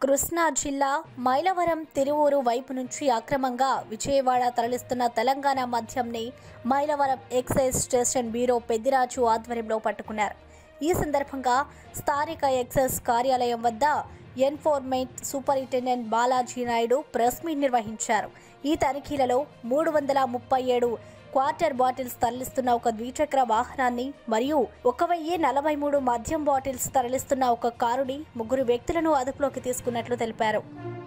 కృష్ణా జిల్లా మైలవరం తిరువూరు వైపు నుంచి అక్రమంగా విజయవాడ తరలిస్తున్న తెలంగాణ మద్యంని Mylavaram excise station bureau Peddiraju ఆధ్వర్యంలో పట్టుకున్నారు ఈ సందర్భంగా స్థానిక ఎక్సైజ్ కార్యాలయం వద్ద enforcement superintendent Balaji Naidu press meet నిర్వహించారు ఈ తనిఖీలలో మూడు వందల ముప్పై ఏడు క్వార్టర్ బాటిల్స్ తరలిస్తున్న ఒక ద్విచక్ర వాహనాన్ని మరియు ఒక వెయ్యి నలభై మూడు మద్యం బాటిల్స్ తరలిస్తున్న ఒక కారుని ముగ్గురు వ్యక్తులను అదుపులోకి తీసుకున్నట్లు తెలిపారు